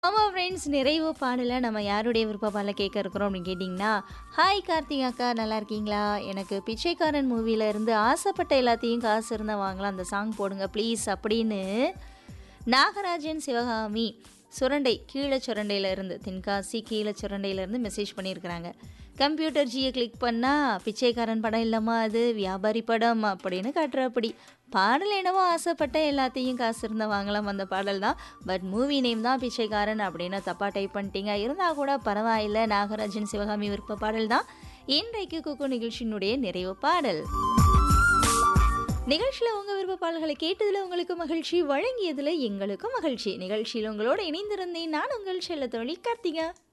ஆமா ஃப்ரெண்ட்ஸ் நிறைவு பாடல நம்ம யாருடைய விருப்ப பாடல கேட்க இருக்கிறோம் அப்படின்னு கேட்டிங்கன்னா ஹாய் கார்த்திக் அக்கா நல்லா இருக்கீங்களா எனக்கு பிச்சைக்காரன் மூவில இருந்து ஆசைப்பட்ட எல்லாத்தையும் காசு இருந்தால் வாங்கலாம் அந்த சாங் போடுங்க ப்ளீஸ் அப்படின்னு நாகராஜன் சிவகாமி சுரண்டை கீழே சுரண்டையில இருந்து தென்காசி கீழே சுரண்டையில இருந்து மெசேஜ் பண்ணியிருக்கிறாங்க கம்ப்யூட்டர் ஜியை கிளிக் பண்ணால் பிச்சைக்காரன் படம் இல்லைம்மா அது வியாபாரி படம் அப்படின்னு காட்டுற அப்படி பாடல் என்னவோ ஆசைப்பட்ட எல்லாத்தையும் காசு இருந்தால் வாங்கலாம் அந்த பாடல் தான் பட் மூவி நேம் தான் பிச்சைக்காரன் அப்படின்னு தப்பாக டைப் பண்ணிட்டீங்க இருந்தால் கூட பரவாயில்ல நாகராஜன் சிவகாமி விருப்ப பாடல் தான் இன்றைக்கு குக்கு நிகழ்ச்சியினுடைய நிறைவு பாடல் நிகழ்ச்சியில் உங்கள் விருப்ப பாடல்களை கேட்டதில் உங்களுக்கு மகிழ்ச்சி வழங்கியதில் எங்களுக்கும் மகிழ்ச்சி நிகழ்ச்சியில் உங்களோட இணைந்திருந்தேன் நான் உங்கள் செல்ல தோழி கார்த்திகா